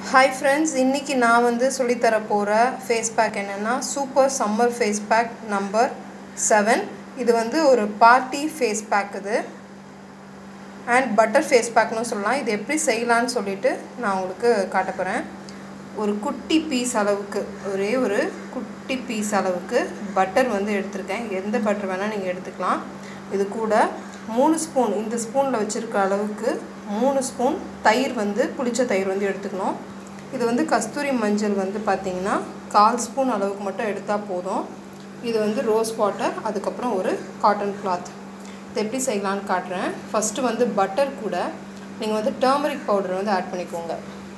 hi friends இன்றைக்கி நான் வந்து சொல்லித்தர போகிற ஃபேஸ் பேக் என்னென்னா super summer face pack number seven இது வந்து ஒரு பார்ட்டி ஃபேஸ் பேக் இது அண்ட் பட்டர் ஃபேஸ் பேக்னு சொல்லலாம் இது எப்படி செய்யலான்னு சொல்லிட்டு நான் உங்களுக்கு காட்ட போகிறேன் ஒரு குட்டி பீஸ் அளவுக்கு ஒரே ஒரு குட்டி பீஸ் அளவுக்கு பட்டர் வந்து எடுத்திருக்கேன் எந்த பட்டர் வேணால் நீங்கள் எடுத்துக்கலாம் இது கூட மூணு ஸ்பூன் இந்த ஸ்பூனில் வச்சுருக்க அளவுக்கு மூணு ஸ்பூன் தயிர் வந்து புளிச்ச தயிர் வந்து எடுத்துக்கணும் இது வந்து கஸ்தூரி மஞ்சள் வந்து பார்த்திங்கன்னா கால் ஸ்பூன் அளவுக்கு மட்டும் எடுத்தால் போதும் இது வந்து ரோஸ் வாட்டர் அதுக்கப்புறம் ஒரு காட்டன் கிளாத் இது எப்படி செய்யலான்னு காட்டுறேன் ஃபஸ்ட்டு வந்து பட்டர் கூட நீங்கள் வந்து டர்மரிக் பவுடர் வந்து ஆட் பண்ணிக்கோங்க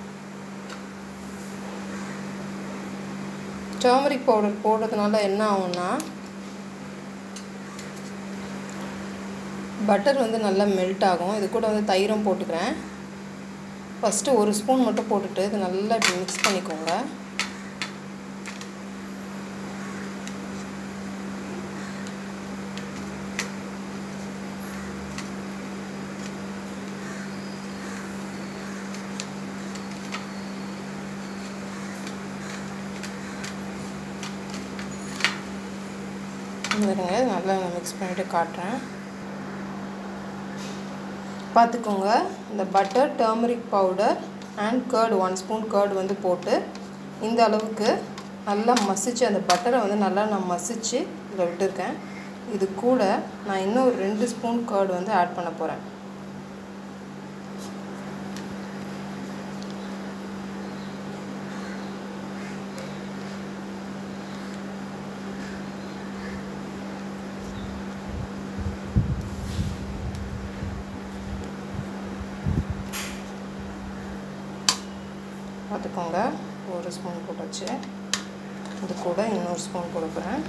டர்மரிக் பவுடர் போடுறதுனால என்ன ஆகும்னா பட்டர் வந்து நல்லா மெல்ட் ஆகும் இது கூட வந்து தயிரும் போட்டுக்கிறேன் ஃபஸ்ட்டு ஒரு ஸ்பூன் மட்டும் போட்டுட்டு இது நல்லா இப்படி மிக்ஸ் பண்ணிக்கோங்க இருங்க நல்லா மிக்ஸ் பண்ணிவிட்டு காட்டுறேன் பார்த்துக்கோங்க இந்த butter turmeric powder and curd one spoon curd வந்து போட்டு இந்த அளவுக்கு நல்லா மசிச்சு அந்த பட்டரை வந்து நல்லா நான் மசிச்சு இதில் விட்டுருக்கேன் இது கூட நான் இன்னும் ஒரு ரெண்டு ஸ்பூன் கேர்டு வந்து ஆட் பண்ண போகிறேன் பார்த்துக்கோங்க ஒரு ஸ்பூன் போட்டாச்சு இது கூட இன்னொரு ஸ்பூன் கொடுக்குறேன்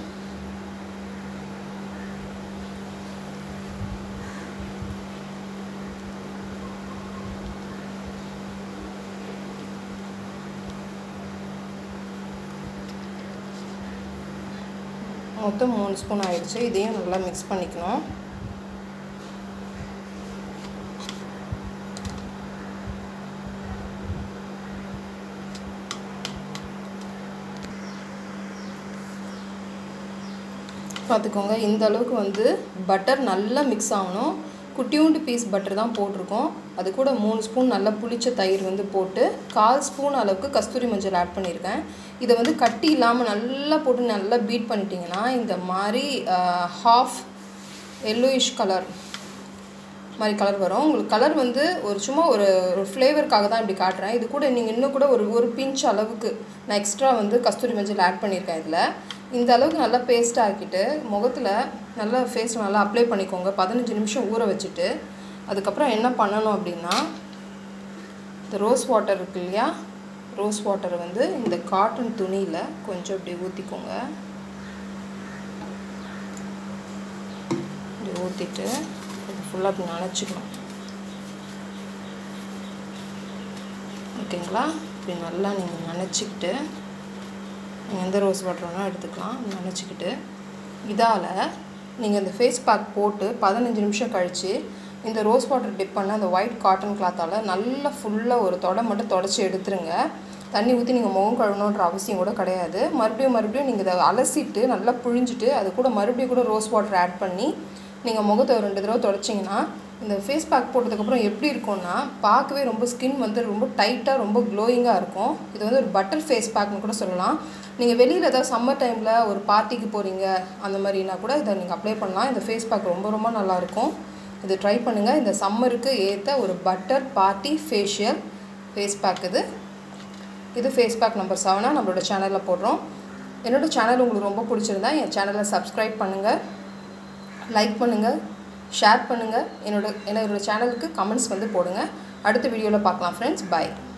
மொத்தம் மூணு ஸ்பூன் ஆயிடுச்சு இதையும் நல்லா மிக்ஸ் பண்ணிக்கணும் பார்த்துக்கோங்க இந்த அளவுக்கு வந்து பட்டர் நல்லா மிக்ஸ் ஆகணும் குட்டியூண்டு பீஸ் பட்டர் தான் போட்டிருக்கோம் அது கூட மூணு ஸ்பூன் நல்லா புளிச்ச தயிர் வந்து போட்டு கால் ஸ்பூன் அளவுக்கு கஸ்தூரி மஞ்சள் ஆட் பண்ணியிருக்கேன் இதை வந்து கட்டி இல்லாமல் நல்லா போட்டு நல்லா பீட் பண்ணிட்டீங்கன்னா இந்த மாதிரி ஹாஃப் எல்லோயிஷ் கலர் மாதிரி கலர் வரும் உங்களுக்கு கலர் வந்து ஒரு சும்மா ஒரு ஒரு ஃப்ளேவருக்காக தான் இப்படி காட்டுறேன் இது கூட நீங்கள் இன்னும் கூட ஒரு ஒரு பிஞ்ச் அளவுக்கு நான் எக்ஸ்ட்ரா வந்து கஸ்தூரி மஞ்சள் ஆட் பண்ணியிருக்கேன் இதில் இந்த அளவுக்கு நல்லா பேஸ்ட் ஆக்கிட்டு முகத்தில் நல்லா ஃபேஸ் நல்லா அப்ளை பண்ணிக்கோங்க பதினஞ்சு நிமிஷம் ஊற வச்சுட்டு அதுக்கப்புறம் என்ன பண்ணணும் அப்படின்னா இந்த ரோஸ் வாட்டர் இருக்கு இல்லையா ரோஸ் வாட்டரை வந்து இந்த காட்டன் துணியில் கொஞ்சம் இப்படி ஊற்றிக்கோங்க இப்படி ஊற்றிட்டு இது ஃபுல்லாக அப்படி நனைச்சிக்கணும் ஓகேங்களா இப்படி நல்லா நீங்கள் நினச்சிக்கிட்டு நீங்கள் எந்த ரோஸ் வாட்டர் வேணால் எடுத்துக்கலாம் நினச்சிக்கிட்டு இதால் நீங்கள் இந்த ஃபேஸ் பேக் போட்டு பதினஞ்சு நிமிஷம் கழித்து இந்த ரோஸ் வாட்டர் டிப் பண்ண அந்த ஒயிட் காட்டன் கிளாத்தால் நல்லா ஃபுல்லாக ஒரு தொடை மட்டும் தொடச்சி எடுத்துருங்க தண்ணி ஊற்றி நீங்கள் முகம் கழுவணுன்ற அவசியம் கூட கிடையாது மறுபடியும் மறுபடியும் நீங்கள் இதை அலசிட்டு நல்லா புழிஞ்சிட்டு அது கூட மறுபடியும் கூட ரோஸ் வாட்டர் ஆட் பண்ணி நீங்கள் முகத்தை ஒரு ரெண்டு தடவை தொடச்சிங்கன்னா இந்த ஃபேஸ் பேக் போட்டதுக்கப்புறம் எப்படி இருக்கும்னா பார்க்கவே ரொம்ப ஸ்கின் வந்து ரொம்ப டைட்டாக ரொம்ப க்ளோயிங்காக இருக்கும் இது வந்து ஒரு பட்டர் ஃபேஸ் பேக்னு கூட சொல்லலாம் நீங்கள் வெளியில் ஏதாவது சம்மர் டைமில் ஒரு பார்ட்டிக்கு போகிறீங்க அந்த மாதிரினா கூட இதை நீங்கள் அப்ளை பண்ணலாம் இந்த ஃபேஸ் பேக் ரொம்ப ரொம்ப நல்லாயிருக்கும் இது ட்ரை பண்ணுங்கள் இந்த சம்மருக்கு ஏற்ற ஒரு butter party facial face pack இது இது ஃபேஸ் பேக் நம்பர் செவனாக நம்மளோட சேனலில் போடுறோம் என்னோடய சேனல் உங்களுக்கு ரொம்ப பிடிச்சிருந்தா என் சேனலை சப்ஸ்கிரைப் பண்ணுங்கள் லைக் பண்ணுங்கள் ஷேர் பண்ணுங்கள் என்னோட என்னோடய சேனலுக்கு கமெண்ட்ஸ் வந்து போடுங்க அடுத்த வீடியோவில் பார்க்கலாம் ஃப்ரெண்ட்ஸ் பாய்